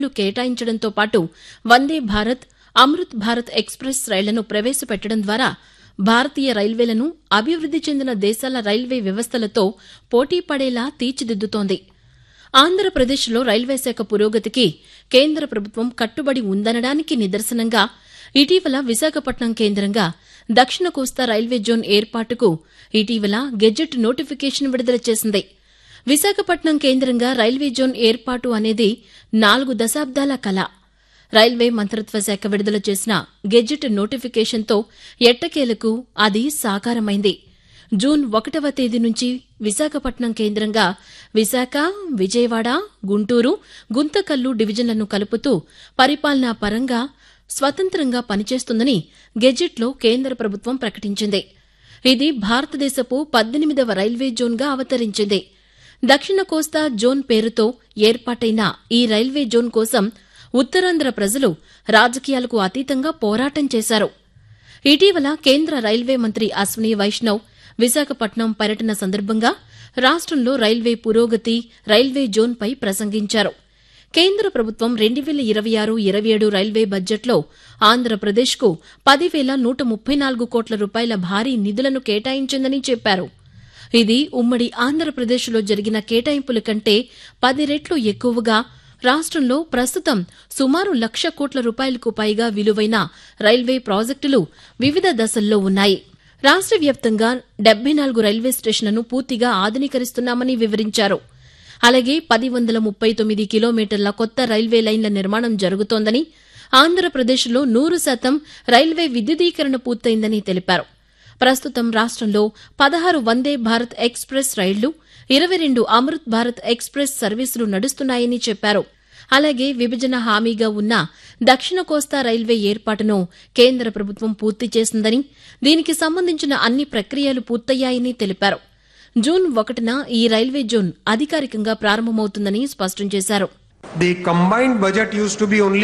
లు కేటాయించడంతో పాటు వందే భారత్ అమృత్ భారత్ ఎక్స్ప్రెస్ రైళ్లను ప్రవేశపెట్టడం ద్వారా భారతీయ రైల్వేలను అభివృద్ది చెందిన దేశాల రైల్వే వ్యవస్థలతో పోటీ పడేలా తీర్చిదిద్దుతోంది ఆంధ్రప్రదేశ్లో రైల్వే శాఖ పురోగతికి కేంద్ర ప్రభుత్వం కట్టుబడి ఉందనడానికి నిదర్శనంగా ఇటీవల విశాఖపట్నం కేంద్రంగా దక్షిణ కోస్తా రైల్వే జోన్ ఏర్పాటుకు ఇటీవల గెజెట్ నోటిఫికేషన్ విడుదల చేసింది విశాఖపట్నం కేంద్రంగా రైల్వే జోన్ ఏర్పాటు అనేది నాలుగు దశాబ్దాల కల రైల్వే మంత్రిత్వ శాఖ విడుదల చేసిన గెజెట్ నోటిఫికేషన్తో ఎట్టకేలకు అది సాకారమైంది జూన్ ఒకటవ తేదీ నుంచి విశాఖపట్నం కేంద్రంగా విశాఖ విజయవాడ గుంటూరు గుంతకల్లు డివిజన్లను కలుపుతూ పరిపాలనా పరంగా స్వతంత్రంగా పనిచేస్తుందని గెజెట్లో కేంద్ర ప్రభుత్వం ప్రకటించింది ఇది భారతదేశపు పద్దెనిమిదవ రైల్వే జోన్గా అవతరించింది దక్షిణ కోస్తా జోన్ పేరుతో ఏర్పాటైన ఈ రైల్వే జోన్ కోసం ఉత్తరాంధ్ర ప్రజలు రాజకీయాలకు అతీతంగా పోరాటం చేశారు ఇటీవల కేంద్ర రైల్వే మంత్రి అశ్విని వైష్ణవ్ విశాఖపట్నం పర్యటన సందర్భంగా రాష్టంలో రైల్వే పురోగతి రైల్వే జోన్పై ప్రసంగించారు కేంద్ర ప్రభుత్వం రెండు వేల ఇరవై ఆరు ఇరవై ఏడు రైల్వే బడ్జెట్లో ఆంధ్రప్రదేశ్కు పదివేల నూట ముప్పై నాలుగు కోట్ల రూపాయల భారీ నిధులను కేటాయించిందని చెప్పారు ఇది ఉమ్మడి ఆంధ్రప్రదేశ్లో జరిగిన కేటాయింపుల కంటే పది రెట్లు ఎక్కువగా రాష్టంలో ప్రస్తుతం సుమారు లక్ష కోట్ల రూపాయలకు పైగా విలువైన రైల్వే ప్రాజెక్టులు వివిధ దశల్లో ఉన్నాయి రాష్ట వ్యాప్తంగా డెబ్బై నాలుగు రైల్వే స్టేషన్లను పూర్తిగా ఆధునీకరిస్తున్నామని వివరించారు అలాగే పది వందల ముప్పై తొమ్మిది కిలోమీటర్ల కొత్త రైల్వే లైన్ల నిర్మాణం జరుగుతోందని ఆంధ్రప్రదేశ్లో నూరు శాతం రైల్వే విద్యుదీకరణ పూర్తయిందని తెలిపారు ప్రస్తుతం రాష్టంలో పదహారు వందే భారత్ ఎక్స్ప్రెస్ రైళ్లు ఇరవై రెండు అమృత్ భారత్ ఎక్స్ప్రెస్ సర్వీసులు నడుస్తున్నాయని చెప్పారు అలాగే విభజన హామీగా ఉన్న దక్షిణ కోస్తా రైల్వే ఏర్పాటును కేంద్ర ప్రభుత్వం పూర్తి చేసిందని దీనికి సంబంధించిన అన్ని ప్రక్రియలు పూర్తయ్యాయని తెలిపారు జూన్ ఒకటిన ఈ రైల్వే జోన్ అధికారికంగా ప్రారంభమవుతుందని స్పష్టం చేశారు The combined budget used to be only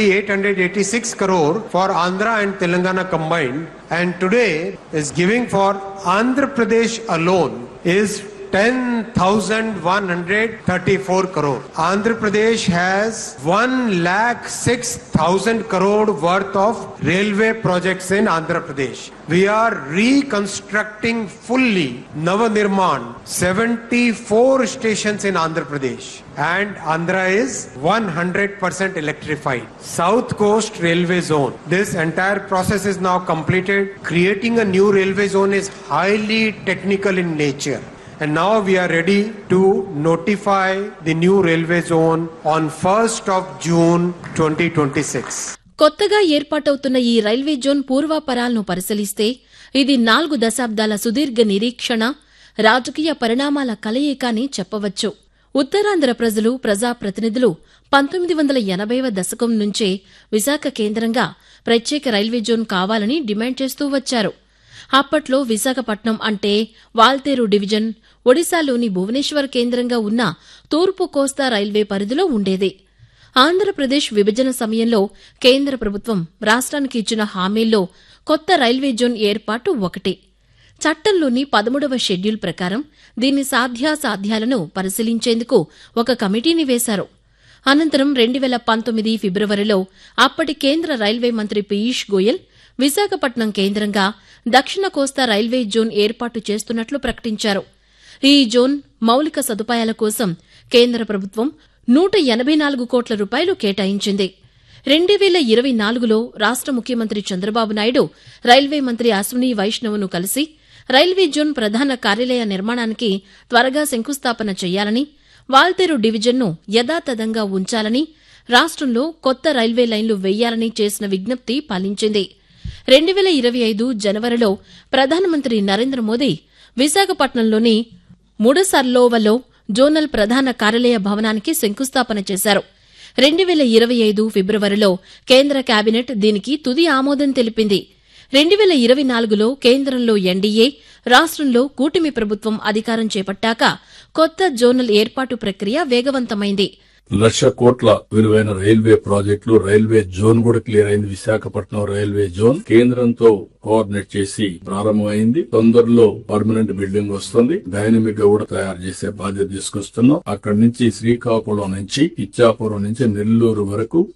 886 crore for Andhra and Telangana combined, and today is giving for Andhra Pradesh alone is 10,134 crore. Andhra Pradesh has 1 lakh 6,000 crore worth of railway projects in Andhra Pradesh. We are reconstructing fully Navanirman 74 stations in Andhra Pradesh and Andhra is 100% electrified. South Coast Railway Zone. This entire process is now completed. Creating a new railway zone is highly technical in nature. And now we are ready to notify the new railway zone on 1st of June 2026. కొత్తగా ఏర్పాటవుతున్న ఈ railway zone పూర్వాపరాలను పరిశీలిస్తే ఇది నాలుగు దశాబ్దాల సుదీర్ఘ నిరీక్షణ రాజకీయ పరిణామాల కలయిక అని చెప్పవచ్చు ఉత్తరాంధ్ర ప్రజలు ప్రజాప్రతినిధులు పంతొమ్మిది వందల ఎనభైవ దశకం నుంచే విశాఖ కేంద్రంగా ప్రత్యేక రైల్వే జోన్ కావాలని డిమాండ్ చేస్తూ వచ్చారు అప్పట్లో విశాఖపట్నం అంటే వాల్తేరు డివిజన్ ఒడిశాలోని భువనేశ్వర్ కేంద్రంగా ఉన్న తూర్పు కోస్తా రైల్వే పరిధిలో ఉండేది ఆంధ్రప్రదేశ్ విభజన సమయంలో కేంద్ర ప్రభుత్వం రాష్ట్రానికి ఇచ్చిన హామీల్లో కొత్త రైల్వే జోన్ ఏర్పాటు ఒకటి చట్టంలోని పదమూడవ షెడ్యూల్ ప్రకారం దీని సాధ్యాసాధ్యాలను పరిశీలించేందుకు ఒక కమిటీని వేశారు అనంతరం రెండు వేల పంతొమ్మిది ఫిబ్రవరిలో అప్పటి కేంద్ర రైల్వే మంత్రి పీయూష్ గోయల్ విశాఖపట్నం కేంద్రంగా దక్షిణ కోస్తా రైల్వే జోన్ ఏర్పాటు చేస్తున్నట్లు ప్రకటించారు ఈ జోన్ మౌలిక సదుపాయాల కోసం కేంద్ర ప్రభుత్వం నూట ఎనబై నాలుగు కోట్ల రూపాయలు కేటాయించింది రెండు వేల ఇరవై నాలుగులో రాష్ట ముఖ్యమంత్రి చంద్రబాబు నాయుడు రైల్వే మంత్రి అశ్విని వైష్ణవ్ను కలిసి రైల్వే జోన్ ప్రధాన కార్యాలయ నిర్మాణానికి త్వరగా శంకుస్థాపన చేయాలని వాల్తేరు డివిజన్ను యథాతథంగా ఉంచాలని రాష్ట్రంలో కొత్త రైల్వే లైన్లు వెయ్యాలని చేసిన విజ్ఞప్తి ఫలించింది రెండు వేల ఇరవై ఐదు జనవరిలో ప్రధానమంత్రి నరేంద్ర మోదీ విశాఖపట్నంలోని ముడసర్లోవలో జోనల్ ప్రధాన కార్యాలయ భవనానికి శంకుస్థాపన చేశారు రెండు వేల ఇరవై ఐదు ఫిబ్రవరిలో కేంద్ర కేబినెట్ దీనికి తుది ఆమోదం తెలిపింది రెండు వేల ఇరవై నాలుగులో కేంద్రంలో ఎన్డీఏ రాష్ట్రంలో కూటమి ప్రభుత్వం అధికారం చేపట్టాక కొత్త జోనల్ ఏర్పాటు ప్రక్రియ వేగవంతమైంది లక్ష కోట్ల విలువైన రైల్వే ప్రాజెక్టులు రైల్వే జోన్ కూడా క్లియర్ అయింది విశాఖపట్నం రైల్వే జోన్ కేంద్రంతో కోఆర్డినేట్ చేసి ప్రారంభమైంది తొందరలో పర్మనెంట్ బిల్డింగ్ వస్తుంది డైనమిక్ గా కూడా తయారు చేసే బాధ్యత తీసుకొస్తున్నాం అక్కడి నుంచి శ్రీకాకుళం నుంచి ఇచ్చాపురం నుంచి నెల్లూరు వరకు